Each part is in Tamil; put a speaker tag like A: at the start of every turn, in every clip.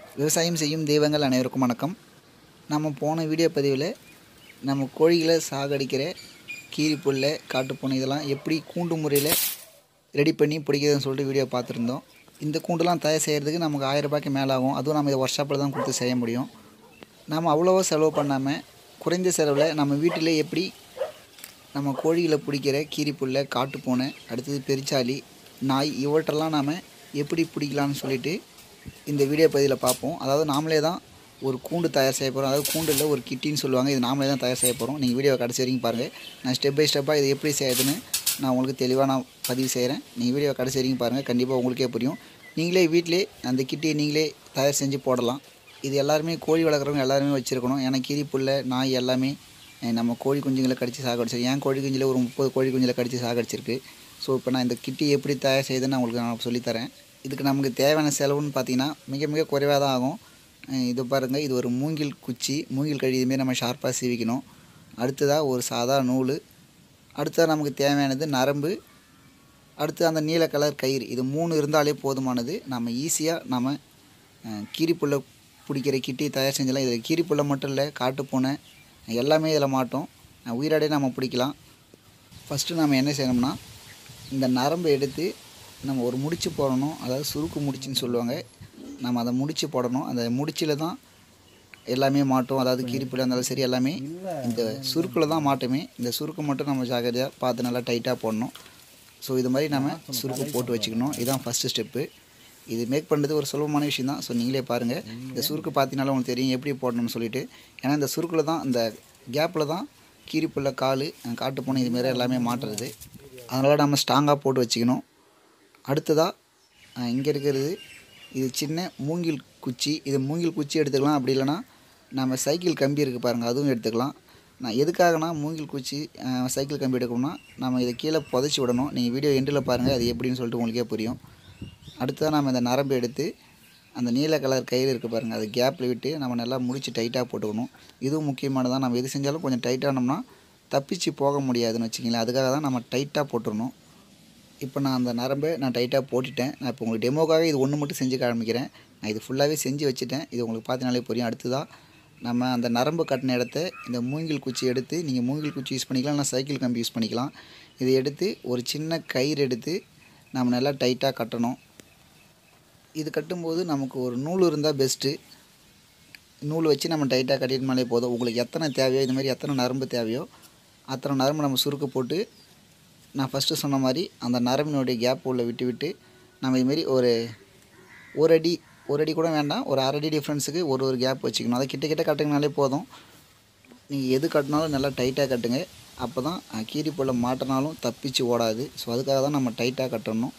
A: விவசாயம் செய்யும் தெய்வங்கள் அனைவருக்கும் வணக்கம் நம்ம போன வீடியோ பதிவில் நம்ம கோழிகளை சாகடிக்கிற கீரிப்புல்லை காட்டுப்பூனை இதெல்லாம் எப்படி கூண்டு முறையில் ரெடி பண்ணி பிடிக்கிறதுன்னு சொல்லிட்டு வீடியோ பார்த்துருந்தோம் இந்த கூண்டுலாம் தயார் செய்கிறதுக்கு நமக்கு ஆயிரம் ரூபாய்க்கு மேலே ஆகும் அதுவும் நம்ம இதை ஒர்க் ஷாப்பில் தான் கொடுத்து செய்ய முடியும் நாம் அவ்வளோவா செலவு பண்ணாமல் குறைந்த செலவில் நம்ம வீட்டிலே எப்படி நம்ம கோழிகளை பிடிக்கிற கீரிப்புல்லை காட்டுப்பூனை அடுத்தது பெருச்சாளி நாய் இவற்றெல்லாம் நாம் எப்படி பிடிக்கலாம்னு சொல்லிட்டு இந்த வீடியோ பதிவில் பார்ப்போம் அதாவது நாமளே தான் ஒரு கூண்டு தயார் செய்ய போகிறோம் அதாவது கூண்டு இல்லை ஒரு கிட்டின்னு சொல்லுவாங்க இது நாமளே தான் தயார் செய்ய போகிறோம் நீங்கள் வீடியோ கடைசி வரைக்கும் பாருங்கள் நான் ஸ்டெப் பை ஸ்டெப்பாக இது எப்படி செய்யுதுன்னு நான் உங்களுக்கு தெளிவாக நான் பதிவு செய்கிறேன் நீங்கள் வீடியோ கடைசி வரைக்கும் பாருங்கள் கண்டிப்பாக உங்களுக்கே புரியும் நீங்களே வீட்டிலே அந்த கிட்டியை நீங்களே தயார் செஞ்சு போடலாம் இது எல்லாருமே கோழி வளர்க்குறவங்க எல்லாருமே வச்சுருக்கணும் ஏன்னா கீரி புல்லை நாய் எல்லாமே அஹ் நம்ம கோழி குஞ்சுங்களை கடித்து சாகடிச்சிருக்கு என் கோழி குஞ்சில் ஒரு முப்பது கோழி குஞ்சில் கடித்து சாகடிச்சிருக்கு ஸோ இப்போ நான் இந்த கிட்டி எப்படி தயார் செய்யுதுன்னு நான் உங்களுக்கு நான் சொல்லித்தரேன் இதுக்கு நமக்கு தேவையான செலவுன்னு பார்த்தீங்கன்னா மிக மிக குறைவாக தான் ஆகும் அஹ் இது பாருங்கள் இது ஒரு மூங்கில் குச்சி மூங்கில் கழி இதுமாரி நம்ம ஷார்ப்பாக சீவிக்கணும் அடுத்ததாக ஒரு சாதா நூல் அடுத்ததாக நமக்கு தேவையானது நரம்பு அடுத்து அந்த நீல கலர் கயிறு இது மூணு இருந்தாலே போதுமானது நம்ம ஈஸியாக நம்ம அஹ், கீரிப்புல்லை பிடிக்கிற கிட்டி தயார் செஞ்சலாம் இதில் கீரிப்புல்லை மட்டும் இல்லை காட்டுப்பூனை எல்லாமே இதில் மாட்டோம் அஹ், உயிரோடே நம்ம பிடிக்கலாம் ஃபஸ்ட்டு நம்ம என்ன செய்யணும்னா இந்த நரம்பை எடுத்து நம்ம ஒரு முடிச்சு போடணும் அதாவது சுருக்கு முடிச்சுன்னு சொல்லுவாங்க நம்ம அதை முடிச்சு போடணும் அந்த முடிச்சில் தான் எல்லாமே மாட்டும் அதாவது கீரிப்புல இருந்தாலும் சரி எல்லாமே இந்த சுருக்கில் தான் மாட்டுமே இந்த சுருக்கு மட்டும் நம்ம ஜாக்கிரதையாக பார்த்து நல்லா டைட்டாக போடணும் ஸோ இது மாதிரி நம்ம சுருக்கு போட்டு வச்சுக்கணும் இதுதான் ஃபஸ்ட்டு ஸ்டெப்பு இது மேக் பண்ணுறது ஒரு சுலபமான விஷயம் தான் ஸோ நீங்களே பாருங்கள் இந்த சுருக்கு பார்த்தீங்கனாலும் உங்களுக்கு தெரியும் எப்படி போடணும்னு சொல்லிட்டு ஏன்னா இந்த சுருக்கில் தான் இந்த கேப்பில் தான் கீரிப்புள்ள கால் காட்டுப்பூனை இதுமாரி எல்லாமே மாட்டுறது அதனால் நம்ம ஸ்ட்ராங்காக போட்டு வச்சுக்கணும் அடுத்ததாக இங்கே இருக்கிறது இது சின்ன மூங்கில் குச்சி இது மூங்கில் குச்சி எடுத்துக்கலாம் அப்படி இல்லைன்னா நம்ம சைக்கிள் கம்பி இருக்குது பாருங்கள் அதுவும் எடுத்துக்கலாம் நான் எதுக்காகனா மூங்கில் குச்சி அஹ், சைக்கிள் கம்பி எடுக்கணும்னா நம்ம இதை கீழே புதைச்சி விடணும் நீங்கள் வீடியோ எண்டில் பாருங்கள் அது எப்படின்னு சொல்லிட்டு உங்களுக்கே புரியும் அடுத்ததாக நம்ம இந்த நரம்பு எடுத்து அந்த நீல கலர் கயிறு இருக்குது பாருங்கள் அது கேப்பில் விட்டு நம்ம நல்லா முடிச்சு டைட்டாக போட்டுக்கணும் இதுவும் முக்கியமானதான் நம்ம எது செஞ்சாலும் கொஞ்சம் டைட்டானோம்னா தப்பிச்சு போக முடியாதுன்னு வச்சுங்களேன் அதுக்காக தான் நம்ம டைட்டாக போட்டுடணும் இப்போ நான் அந்த நரம்பை நான் டைட்டாக போட்டுட்டேன் நான் இப்போ உங்களுக்கு டெமோக்காக இது ஒன்று மட்டும் செஞ்சு காமிக்கிறேன் நான் இது ஃபுல்லாகவே செஞ்சு வச்சுட்டேன் இது உங்களுக்கு பார்த்தினாலே புரியும் அடுத்ததாக நம்ம அந்த நரம்பு கட்டின இடத்த இந்த மூங்கில் குச்சி எடுத்து நீங்கள் மூங்கில் குச்சி யூஸ் பண்ணிக்கலாம் இல்லை சைக்கிள் கம்பி யூஸ் பண்ணிக்கலாம் இதை எடுத்து ஒரு சின்ன கயிறு எடுத்து நம்ம நல்லா டைட்டாக கட்டணும் இது கட்டும்போது நமக்கு ஒரு நூல் இருந்தால் பெஸ்ட்டு நூல் வச்சு நம்ம டைட்டாக கட்டிட்டோம்னாலே போதும் உங்களுக்கு எத்தனை தேவையோ இது மாதிரி எத்தனை நரம்பு தேவையோ அத்தனை நரம்பு நம்ம சுருக்க போட்டு நான் ஃபஸ்ட்டு சொன்ன மாதிரி அந்த நரம்பினுடைய கேப் உள்ள விட்டு விட்டு நம்ம இதுமாரி ஒரு ஒரு அடி ஒரு அடி கூட வேண்டாம் ஒரு அரை அடி டிஃப்ரென்ஸுக்கு ஒரு ஒரு கேப் வச்சுக்கணும் அதை கிட்ட கிட்ட கட்டுங்கனாலே போதும் நீங்கள் எது கட்டினாலும் நல்லா டைட்டாக கட்டுங்க அப்போ தான் கீரி போல் மாட்டினாலும் தப்பிச்சு ஓடாது ஸோ அதுக்காக தான் நம்ம டைட்டாக கட்டணும்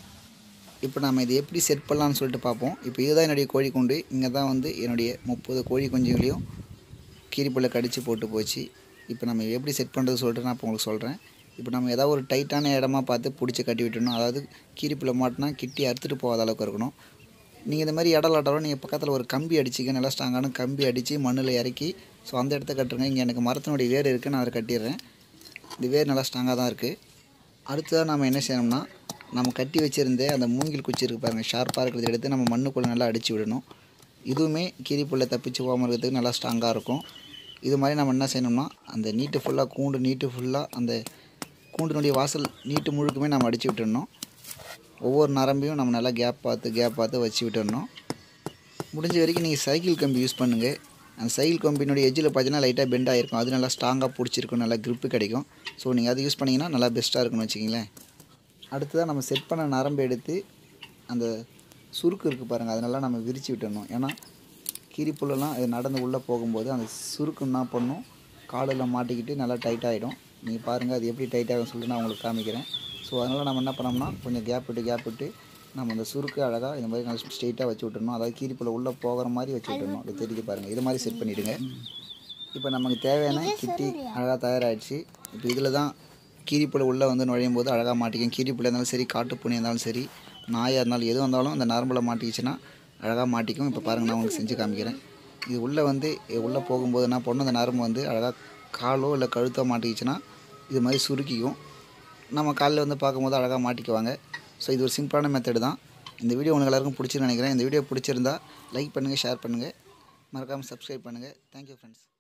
A: இப்போ நம்ம இதை எப்படி செட் பண்ணலாம்னு சொல்லிட்டு பார்ப்போம் இப்போ இதுதான் என்னுடைய கோழி குண்டு இங்கே தான் வந்து என்னுடைய முப்பது கோழி குஞ்சுகளையும் கீரிப்புல்லை கடித்து போட்டு போச்சு இப்போ நம்ம எப்படி செட் பண்ணுறது சொல்லிட்டு நான் இப்போ உங்களுக்கு சொல்கிறேன் இப்போ நம்ம ஏதாவது ஒரு டைட்டான இடமா பார்த்து பிடிச்சி கட்டி விட்டுணும் அதாவது கீரிப்புல்லை மாட்டினா கிட்டி அறுத்துட்டு போகாத அளவுக்கு இருக்கணும் நீங்கள் இந்த மாதிரி இடம் இல்லாட்டாலும் நீங்கள் பக்கத்தில் ஒரு கம்பி அடிச்சிக்க நல்லா ஸ்ட்ராங்கான கம்பி அடித்து மண்ணில் இறக்கி ஸோ அந்த இடத்த கட்டுருங்க இங்கே எனக்கு மரத்தினுடைய வேர் இருக்குது நான் அதை கட்டிடுறேன் இந்த வேர் நல்லா ஸ்ட்ராங்காக தான் இருக்குது அடுத்ததாக நம்ம என்ன செய்யணும்னா நம்ம கட்டி வச்சுருந்த அந்த மூங்கில் குச்சி இருக்கு பாருங்கள் ஷார்ப்பாக இருக்கிறத எடுத்து நம்ம மண்ணுக்குள்ளே நல்லா அடித்து விடணும் இதுவுமே கீரிப்புல்லை தப்பிச்சு போகாமல் இருக்கிறதுக்கு நல்லா ஸ்ட்ராங்காக இருக்கும் இது மாதிரி நம்ம என்ன செய்யணும்னா அந்த நீட்டு ஃபுல்லாக கூண்டு நீட்டு ஃபுல்லாக அந்த கூண்டினுடைய வாசல் நீட்டு முழுக்குமே நம்ம அடித்து விட்டுடணும் ஒவ்வொரு நரம்பையும் நம்ம நல்லா கேப் பார்த்து கேப் பார்த்து வச்சு விட்டுடணும் முடிஞ்ச வரைக்கும் நீங்கள் சைக்கிள் கம்பி யூஸ் பண்ணுங்கள் அந்த சைக்கிள் கம்பினுடைய எஜ்ஜில் பார்த்தீங்கன்னா லைட்டாக பெண்ட் ஆகிருக்கும் அது நல்லா ஸ்ட்ராங்காக பிடிச்சிருக்கும் நல்லா grip கிடைக்கும் ஸோ நீங்கள் அதை யூஸ் பண்ணிங்கன்னா நல்லா பெஸ்ட்டாக இருக்கும்னு வச்சுக்கிங்களேன் அடுத்ததாக நம்ம செட் பண்ண நரம்பு எடுத்து அந்த சுருக்கு இருக்குது பாருங்கள் அதனால நம்ம விரித்து விட்டுடணும் ஏன்னா கீரிப்புல்லெல்லாம் அது நடந்து உள்ளே போகும்போது அந்த சுருக்கு என்ன பண்ணும் காலில் மாட்டிக்கிட்டு நல்லா டைட் ஆகிடும் நீங்கள் பாருங்கள் அது எப்படி டைட் ஆகும் சொல்லிட்டு நான் உங்களுக்கு காமிக்கிறேன் ஸோ அதனால் நம்ம என்ன பண்ணோம்னா கொஞ்சம் கேப் விட்டு கேப் விட்டு நம்ம அந்த சுருக்கு அழகாக இந்த மாதிரி நல்லா ஸ்ட்ரெயிட்டாக வச்சு விட்டுறணும் அதாவது கீரிப்புள்ள உள்ளே போகிற மாதிரி வச்சு விட்டுறணும் அது தெரியுது பாருங்கள் இது மாதிரி செட் பண்ணிவிடுங்க இப்போ நமக்கு தேவையான கிட்டி அழகாக தயாராகிடுச்சு இப்போ இதில் தான் கீரிப்புள்ள உள்ளே வந்து நுழையும் போது அழகாக மாட்டிக்கும் கீரிப்புள்ள இருந்தாலும் சரி காட்டுப்பூனை இருந்தாலும் சரி நாயாக இருந்தாலும் எது வந்தாலும் அந்த நரம்பில் மாட்டிக்கிச்சுன்னா அழகாக மாட்டிக்கும் இப்போ பாருங்கள் நான் உங்களுக்கு செஞ்சு காமிக்கிறேன் இது உள்ளே வந்து உள்ளே போகும்போது என்ன பண்ணணும் அந்த நரம்பு வந்து அழகாக காலோ இல்லை கழுத்தோ மாட்டிக்கிச்சுன்னா இது மாதிரி சுருக்கிக்கும் நம்ம காலில் வந்து பார்க்கும்போது அழகாக மாட்டிக்குவாங்க ஸோ இது ஒரு சிம்பிளான மெத்தடு தான் இந்த வீடியோ உங்களுக்கு எல்லாருக்கும் பிடிச்சிருன்னு நினைக்கிறேன் இந்த வீடியோ பிடிச்சிருந்தா லைக் பண்ணுங்கள் ஷேர் பண்ணுங்கள் மறக்காமல் சப்ஸ்கிரைப் பண்ணுங்கள் தேங்க்யூ ஃப்ரெண்ட்ஸ்